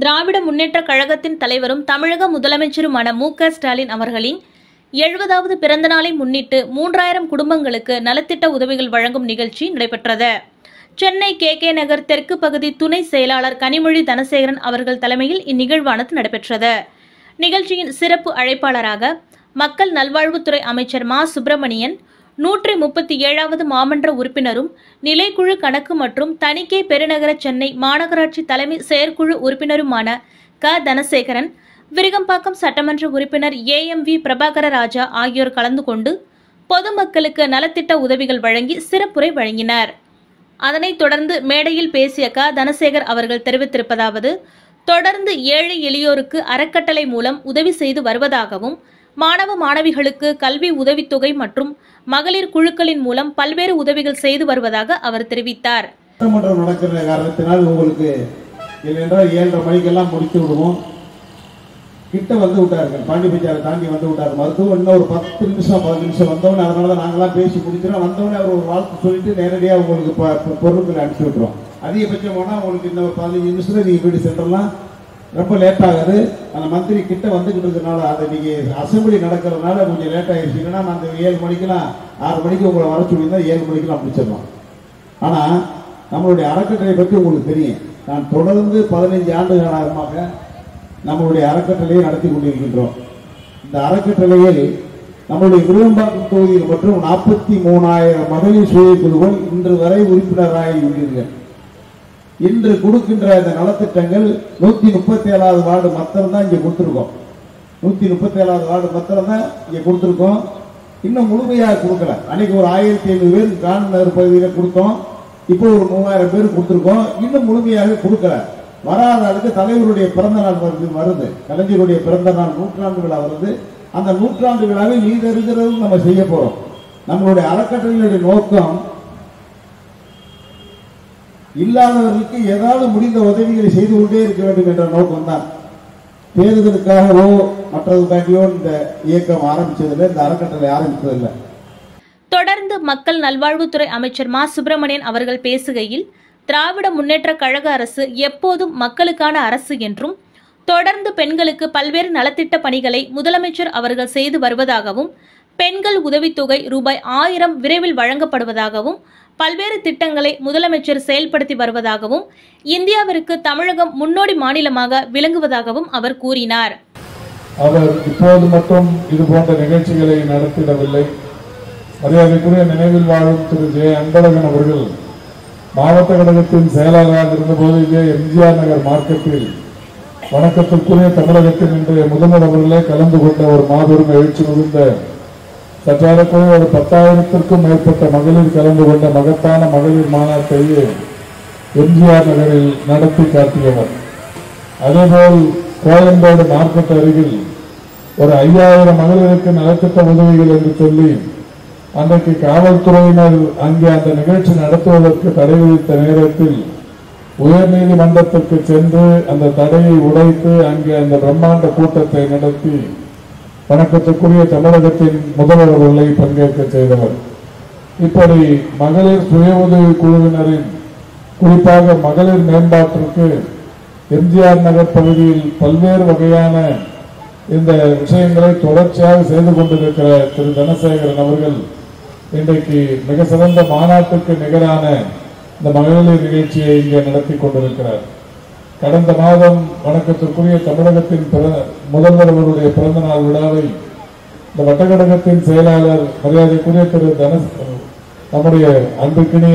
திராவிட முன்னேற்றக் கழகத்தின் தலைவரும் தமிழக முதலமைச்சருமான மு க ஸ்டாலின் அவர்களின் எழுபதாவது பிறந்த நாளை முன்னிட்டு மூன்றாயிரம் குடும்பங்களுக்கு நலத்திட்ட உதவிகள் வழங்கும் நிகழ்ச்சி நடைபெற்றது சென்னை கே கே நகர் தெற்கு பகுதி துணை செயலாளர் கனிமொழி தனசேகரன் அவர்கள் தலைமையில் இந்நிகழ்வானது நடைபெற்றது நிகழ்ச்சியின் சிறப்பு அழைப்பாளராக மக்கள் நல்வாழ்வுத்துறை அமைச்சர் மா சுப்பிரமணியன் நூற்றி முப்பத்தி ஏழாவது மாமன்ற உறுப்பினரும் நிலைக்குழு கணக்கு மற்றும் தணிக்கை பெருநகர சென்னை மாநகராட்சி தலைமை செயற்குழு உறுப்பினருமான க தனசேகரன் விருகம்பாக்கம் சட்டமன்ற உறுப்பினர் A M V Prabhakara Raja ஆகியோர் கலந்து கொண்டு பொதுமக்களுக்கு நலத்திட்ட உதவிகள் வழங்கி சிறப்புரை வழங்கினர் அதனைத் தொடர்ந்து மேடையில் பேசிய க தனசேகர் அவர்கள் தெரிவித்திருப்பதாவது தொடர்ந்து ஏழை எளியோருக்கு அறக்கட்டளை மூலம் உதவி செய்து வருவதாகவும் மாணவ மாணவிகளுக்கு கல்வி உதவித்தொகை மற்றும் மகளிர் குழுக்களின் மூலம் பல்வேறு உதவிகள் செய்து வருவதாக அவர் தெரிவித்தார் சட்டமன்றம் நடக்கிற காரணத்தினால் உங்களுக்கு இல்லைன்றால் ஏழரை மணிக்கெல்லாம் முடித்து விடுவோம் கிட்ட வந்து விட்டார்கள் பாண்டி பஞ்சாரை தாண்டி வந்து விட்டார் மருத்துவம் இன்னும் ஒரு பத்து நிமிஷம் பதினஞ்சு நிமிஷம் வந்தவொடனே அதனால தான் நாங்களாம் பேசி முடிக்கிறோம் வந்தவொடனே அவர் ஒரு வாழ்த்து சொல்லிட்டு நேரடியாக உங்களுக்கு ப- ப- பொருட்களை அனுப்பிச்சு விட்டுருவோம் அதிகபட்சம் போனால் உங்களுக்கு இந்த ஒரு பதினஞ்சு நிமிஷத்துல நீங்கள் வீடு சென்றலாம் ரொம்ப லேட் ஆகாது அந்த மந்திரி கிட்ட வந்துகிட்டு இருக்கிறனால அதை நீங்கள் அசம்பிளி நடக்கிறதுனால கொஞ்சம் லேட் ஆகிடுச்சு இல்லைன்னா நான் அந்த ஏழு மணிக்கெல்லாம் ஆறு மணிக்கு உங்களை வர சொல்லியிருந்தா ஏழு மணிக்கெல்லாம் முடிச்சிடலாம் ஆனா நம்மளுடைய அறக்கட்டளை பற்றி உங்களுக்கு தெரியும் நான் தொடர்ந்து பதினைஞ்சு ஆண்டு காலமாக நம்மளுடைய அறக்கட்டளையை நடத்தி கொண்டிருக்கின்றோம் இந்த அறக்கட்டளையில் நம்மளுடைய விரும்பாக்கம் தொகுதியில் மற்றும் நாற்பத்தி மூணாயிரம் மகளிர் சுய குழுக்கள் இன்று வரை உறுப்பினராகி உள்ளீர்கள் இன்று கொடுக்கின்ற இந்த நலத்திட்டங்கள் நூத்தி முப்பத்தி ஏழாவது வார்டு மத்திரம் தான் இங்க கொடுத்துருக்கோம் நூத்தி முப்பத்தி ஏழாவது வார்டு மத்திரம் தான் இங்க கொடுத்துருக்கோம் இன்னும் முழுமையாக கொடுக்கல அன்னைக்கு ஒரு ஆயிரத்தி ஐநூறு பேர் காந்தி நகர் பகுதியில் கொடுத்தோம் இப்போ ஒரு மூவாயிரம் பேர் கொடுத்துருக்கோம் இன்னும் முழுமையாக கொடுக்கல வராத ஆளுக்கு தலைவருடைய பிறந்த நாள் வருது வருது கலைஞருடைய பிறந்த நாள் நூற்றாண்டு விழா வருது அந்த நூற்றாண்டு விழாவில் நீ தருகிறது நம்ம செய்ய போறோம் நம்மளுடைய அறக்கட்டளையுடைய நோக்கம் இல்லாதவர்களுக்கு ஏதாவது முடிந்த உதவிகளை செய்து கொண்டே இருக்க வேண்டும் என்ற நோக்கம் தான் தேர்தலுக்காகவோ மற்றதுக்காண்டியோ இந்த இயக்கம் ஆரம்பிச்சதில்லை இந்த அறக்கட்டளை ஆரம்பித்ததில்லை தொடர்ந்து மக்கள் நல்வாழ்வுத்துறை அமைச்சர் மா சுப்பிரமணியன் அவர்கள் பேசுகையில் திராவிட முன்னேற்றக் கழக அரசு எப்போதும் மக்களுக்கான அரசு என்றும் தொடர்ந்து பெண்களுக்கு பல்வேறு நலத்திட்ட பணிகளை முதலமைச்சர் அவர்கள் செய்து வருவதாகவும் பெண்கள் உதவித்தொகை ரூபாய் ஆயிரம் விரைவில் வழங்கப்படுவதாகவும் பல்வேறு திட்டங்களை முதலமைச்சர் செயல்படுத்தி வருவதாகவும் இந்தியாவிற்கு தமிழகம் முன்னோடி மாநிலமாக விளங்குவதாகவும் அவர் கூறினார் அவர் இப்போது மட்டும் இது போன்ற நிகழ்ச்சிகளை நடத்திடவில்லை மரியாதைக்குரிய நினைவில் வாழும் திரு ஜே அன்பழகன் அவர்கள் மாவட்ட கழகத்தின் செயலாளராக இருந்தபோது இதே எம்ஜிஆர் நகர் மார்க்கெட்டில் வணக்கத்திற்குரிய தமிழகத்தின் இன்றைய முதல்வர் அவர்களே கலந்து கொண்ட ஒரு மாபெரும் எழுச்சி மிகுந்த சற்றாரக்குரிய ஒரு பத்தாயிரத்திற்கும் மேற்பட்ட மகளிர் கலந்து கொண்ட மகத்தான மகளிர் மாநாட்டையே எம்ஜிஆர் நகரில் நடத்தி காட்டியவர் அதேபோல் கோயம்பேடு மார்க்கெட் அருகில் ஒரு ஐயாயிரம் மகளிருக்கு நலத்திட்ட உதவிகள் என்று சொல்லி அன்றைக்கு காவல்துறையினர் அங்கே அந்த நிகழ்ச்சி நடத்துவதற்கு தடை விதித்த நேரத்தில் உயர்நீதிமன்றத்திற்கு சென்று அந்த தடையை உடைத்து அங்கே அந்த பிரம்மாண்ட கூட்டத்தை நடத்தி வணக்கத்துக்குரிய தமிழகத்தின் முதல்வர் அவர்களை பங்கேற்க செய்தவர் இப்படி மகளிர் சுய உதவி குழுவினரின் குறிப்பாக மகளிர் மேம்பாட்டிற்கு எம்ஜிஆர் நகர் பகுதியில் பல்வேறு வகையான இந்த விஷயங்களை தொடர்ச்சியாக செய்து கொண்டிருக்கிற திரு தனசேகரன் அவர்கள் இன்றைக்கு மிக சிறந்த மாநாட்டுக்கு நிகரான இந்த மகளிர் நிகழ்ச்சியை இங்கே நடத்தி கொண்டிருக்கிறார் கடந்த மாதம் வணக்கத்திற்குரிய தமிழகத்தின் பிற- முதல்வர் அவருடைய பிறந்த நாள் விழாவை இந்த வட்டக்கழகத்தின் செயலாளர் மரியாதைக்குரிய திரு தன நம்முடைய அன்புக்கினிய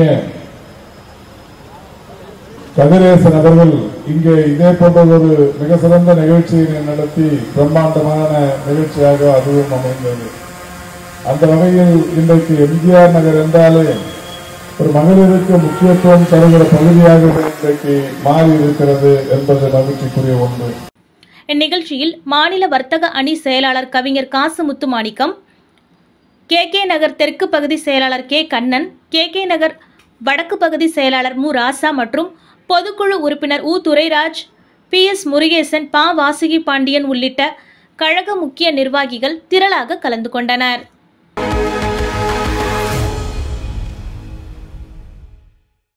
கதிரேசன் அவர்கள் இங்கே இதே போன்ற ஒரு மிக சிறந்த நிகழ்ச்சியினை நடத்தி பிரம்மாண்டமான நிகழ்ச்சியாக அதுவும் அமைந்தது அந்த வகையில் இன்றைக்கு எம்ஜிஆர் நகர் என்றாலே ஒரு மகளிருக்கு முக்கியத்துவம் தருகிற பகுதியாக இன்றைக்கு மாறி இருக்கிறது என்பது மகிழ்ச்சிக்குரிய ஒன்று இந்நிகழ்ச்சியில் மாநில வர்த்தக அணி செயலாளர் கவிஞர் காசு முத்துமாணிக்கம் கே கே நகர் தெற்கு பகுதி செயலாளர் K Kannan K K Nagar வடக்கு பகுதி செயலாளர் மு ராசா மற்றும் பொதுக்குழு உறுப்பினர் உ துரைராஜ் பி எஸ் முருகேசன் பா வாசுகி பாண்டியன் உள்ளிட்ட கழக முக்கிய நிர்வாகிகள் திரளாக கலந்து கொண்டனர்